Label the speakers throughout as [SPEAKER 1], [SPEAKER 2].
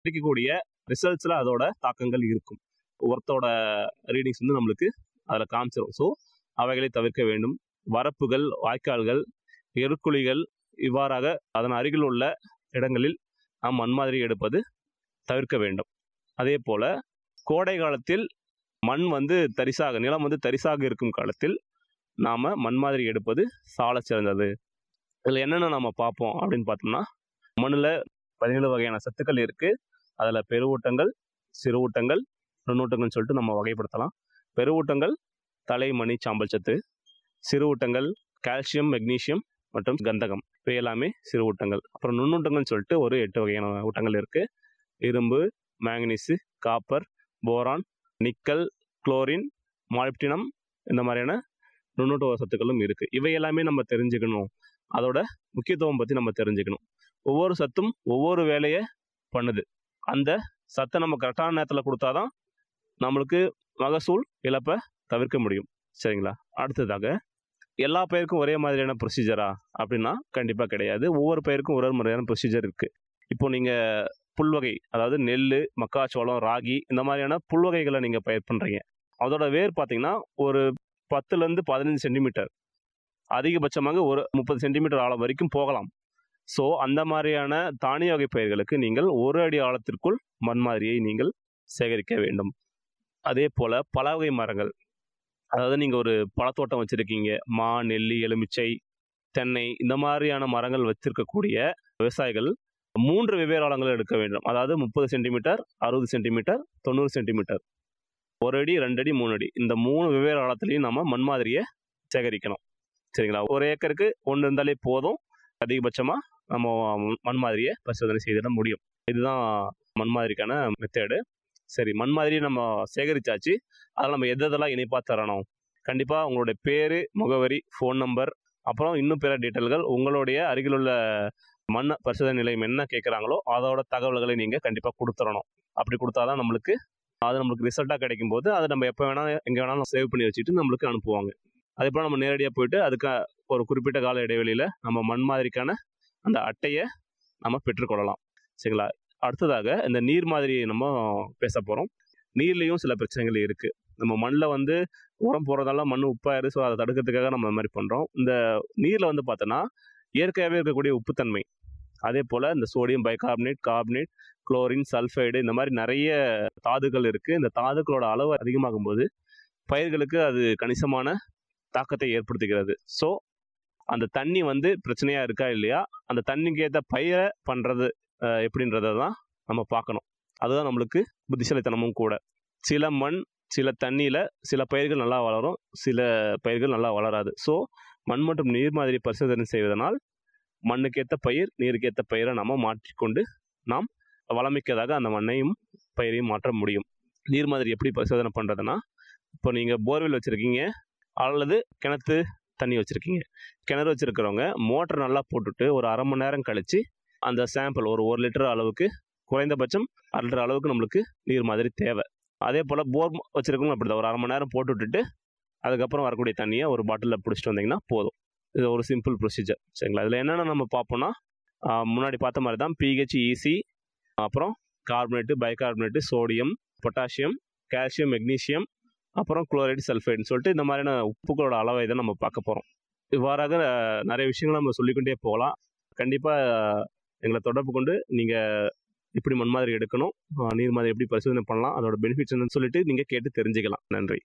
[SPEAKER 1] கிடைக்கக்கூடிய ரிசல்ட்ஸில் அதோட தாக்கங்கள் இருக்கும் ஒருத்தோட ரீடிங்ஸ் வந்து நம்மளுக்கு அதில் காமிச்சிடும் ஸோ அவைகளை தவிர்க்க வேண்டும் வரப்புகள் வாய்க்கால்கள் எருக்குழிகள் இவ்வாறாக அதன் அருகில் உள்ள இடங்களில் நாம் மண் மாதிரி எடுப்பது தவிர்க்க வேண்டும் அதே போல் கோடை காலத்தில் மண் வந்து தரிசாக நிலம் வந்து தரிசாக இருக்கும் காலத்தில் நாம் மண் மாதிரி எடுப்பது சால சிறந்தது இதில் என்னென்ன நம்ம பார்ப்போம் அப்படின்னு பார்த்தோம்னா மண்ணில் பதினேழு வகையான சத்துக்கள் இருக்குது அதில் பெருவூட்டங்கள் சிறுவூட்டங்கள் நுண்ணூட்டங்கள்னு சொல்லிட்டு நம்ம வகைப்படுத்தலாம் பெருவூட்டங்கள் தலை மணி சாம்பல் சத்து சிறுவூட்டங்கள் கால்சியம் மெக்னீசியம் மற்றும் கந்தகம் இவை எல்லாமே சிறுவூட்டங்கள் அப்புறம் நுண்ணூட்டங்கள்னு சொல்லிட்டு ஒரு எட்டு வகையான ஊட்டங்கள் இருக்குது இரும்பு manganese copper boron nickel chlorine molybdenum இந்த மாதிரியான நுண்ணூட்ட சத்துக்களும் இருக்குது இவை எல்லாமே நம்ம தெரிஞ்சுக்கணும் அதோட முக்கியத்துவம் பற்றி நம்ம தெரிஞ்சுக்கணும் ஒவ்வொரு சத்தும் ஒவ்வொரு வேலையை பண்ணுது அந்த சத்தை நம்ம கரெக்டான நேரத்தில் கொடுத்தாதான் நம்மளுக்கு மகசூல் இழப்பை தவிர்க்க முடியும் சரிங்களா அடுத்ததாக எல்லா பயிருக்கும் ஒரே மாதிரியான ப்ரொசீஜரா அப்படின்னா கண்டிப்பாக கிடையாது ஒவ்வொரு பயிருக்கும் ஒரு ஒரு முறையான ப்ரொசீஜர் இருக்குது இப்போ நீங்கள் புல்வகை அதாவது நெல் மக்காச்சோளம் ராகி இந்த மாதிரியான புல்வகைகளை நீங்கள் பயிர் பண்ணுறீங்க அதோட வேர் பார்த்தீங்கன்னா ஒரு பத்துலேருந்து பதினஞ்சு சென்டிமீட்டர் அதிகபட்சமாக ஒரு முப்பது சென்டிமீட்டர் ஆழம் வரைக்கும் போகலாம் ஸோ அந்த மாதிரியான தானிய வகை பயிர்களுக்கு நீங்கள் ஒரு அடி ஆழத்திற்குள் மண் மாதிரியை நீங்கள் சேகரிக்க வேண்டும் அதே போல் பல வகை மரங்கள் அதாவது நீங்கள் ஒரு பழத்தோட்டம் வச்சுருக்கீங்க மா நெல்லி எலுமிச்சை தென்னை இந்த மாதிரியான மரங்கள் வச்சிருக்கக்கூடிய விவசாயிகள் மூன்று வெவ்வேறு ஆழங்கள் எடுக்க வேண்டும் அதாவது முப்பது சென்டிமீட்டர் அறுபது சென்டிமீட்டர் தொண்ணூறு சென்டிமீட்டர் ஒரு அடி ரெண்டு அடி மூணு அடி இந்த மூணு வெவ்வேறு ஆழத்துலையும் நம்ம மண் மாதிரியை சேகரிக்கணும் சரிங்களா ஒரு ஏக்கருக்கு ஒன்று இருந்தாலே போதும் அதிகபட்சமாக நம்ம மண் மாதிரியை பரிசோதனை செய்திட முடியும் இதுதான் மண் மாதிரிக்கான மெத்தேடு சரி மண் மாதிரி நம்ம சேகரிச்சாச்சு அதில் நம்ம எது எதெல்லாம் இணைப்பாக தரணும் கண்டிப்பாக உங்களுடைய பேர் முகவரி ஃபோன் நம்பர் அப்புறம் இன்னும் பிற டீட்டெயில்கள் உங்களுடைய அருகில் உள்ள மண் பரிசோதனை நிலையம் என்ன கேட்குறாங்களோ அதோட தகவல்களை நீங்கள் கண்டிப்பாக கொடுத்துடணும் அப்படி கொடுத்தாதான் நம்மளுக்கு அது நம்மளுக்கு ரிசல்ட்டாக கிடைக்கும் போது அதை நம்ம எப்போ வேணாலும் எங்கே வேணாலும் சேவ் பண்ணி வச்சுட்டு நம்மளுக்கு அனுப்புவாங்க அதே போல் நம்ம நேரடியாக போயிட்டு அதுக்கு ஒரு குறிப்பிட்ட கால இடைவெளியில் நம்ம மண் மாதிரிக்கான அந்த அட்டையை நம்ம பெற்றுக்கொள்ளலாம் சரிங்களா அடுத்ததாக இந்த நீர் மாதிரி நம்ம பேச போகிறோம் நீர்லேயும் சில பிரச்சனைகள் இருக்குது நம்ம மண்ணில் வந்து உரம் போடுறதால மண் உப்பாயிரு ஸோ அதை தடுக்கிறதுக்காக நம்ம இந்த மாதிரி பண்ணுறோம் இந்த நீரில் வந்து பார்த்தோன்னா இயற்கையாகவே இருக்கக்கூடிய உப்புத்தன்மை அதே போல் இந்த sodium bicarbonate carbonate chlorine sulphide இந்த மாதிரி நிறைய தாதுக்கள் இருக்குது இந்த தாதுக்களோட அளவு அதிகமாகும் போது பயிர்களுக்கு அது கணிசமான தாக்கத்தை ஏற்படுத்துகிறது ஸோ அந்த தண்ணி வந்து பிரச்சனையாக இருக்கா இல்லையா அந்த தண்ணிக்கு ஏற்ற பயிரை பண்ணுறது எப்படின்றத தான் நம்ம பார்க்கணும் அதுதான் நம்மளுக்கு புத்திசாலித்தனமும் கூட சில மண் சில தண்ணியில் சில பயிர்கள் நல்லா வளரும் சில பயிர்கள் நல்லா வளராது ஸோ மண் மற்றும் நீர் மாதிரி பரிசோதனை செய்வதனால் மண்ணுக்கேற்ற பயிர் நீருக்கேற்ற பயிரை நம்ம மாற்றிக்கொண்டு நாம் வளமிக்கதாக அந்த மண்ணையும் பயிரையும் மாற்ற முடியும் நீர் மாதிரி எப்படி பரிசோதனை பண்ணுறதுனா இப்போ நீங்கள் போர்வெல் வச்சுருக்கீங்க அல்லது கிணத்து தண்ணி வச்சுருக்கீங்க கிணறு வச்சுருக்கிறவங்க மோட்டர் நல்லா போட்டுட்டு ஒரு அரை மணி நேரம் கழித்து அந்த சாம்பிள் ஒரு ஒரு லிட்டர் அளவுக்கு குறைந்தபட்சம் அரை லிட்டர் அளவுக்கு நம்மளுக்கு நீர் மாதிரி தேவை அதே போல் போர் வச்சுருக்கவங்க அப்படி தான் ஒரு அரை மணி நேரம் போட்டு விட்டுட்டு அதுக்கப்புறம் வரக்கூடிய தண்ணியை ஒரு பாட்டிலில் பிடிச்சிட்டு வந்தீங்கன்னா போதும் இது ஒரு சிம்பிள் ப்ரொசீஜர் சரிங்களா இதில் என்னென்ன நம்ம பார்ப்போம்னா முன்னாடி பார்த்த மாதிரி தான் பிஹெச் ஈசி அப்புறம் carbonate bicarbonate sodium potassium calcium magnesium அப்புறம் குளோரைடு சல்ஃபைடுன்னு சொல்லிட்டு இந்த மாதிரியான உப்புகளோட அளவை தான் நம்ம பார்க்க போகிறோம் இவ்வாறாக நிறைய விஷயங்கள் நம்ம சொல்லிக்கொண்டே போகலாம் கண்டிப்பாக எங்களை தொடர்பு கொண்டு நீங்கள் இப்படி மண் மாதிரி எடுக்கணும் நீர் மாதிரி எப்படி பரிசோதனை பண்ணலாம் அதோட பெனிஃபிட்ஸ் என்னன்னு சொல்லிட்டு நீங்கள் கேட்டு தெரிஞ்சுக்கலாம் நன்றி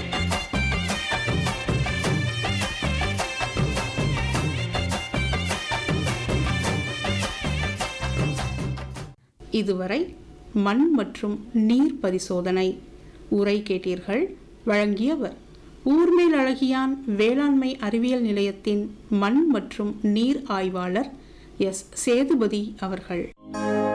[SPEAKER 2] இதுவரை மண் மற்றும் நீர் பரிசோதனை உரை கேட்டீர்கள் வழங்கியவர் ஊர்மேல் அழகியான் வேளாண்மை அறிவியல் நிலையத்தின் மண் மற்றும் நீர் ஆய்வாளர் எஸ் சேதுபதி அவர்கள்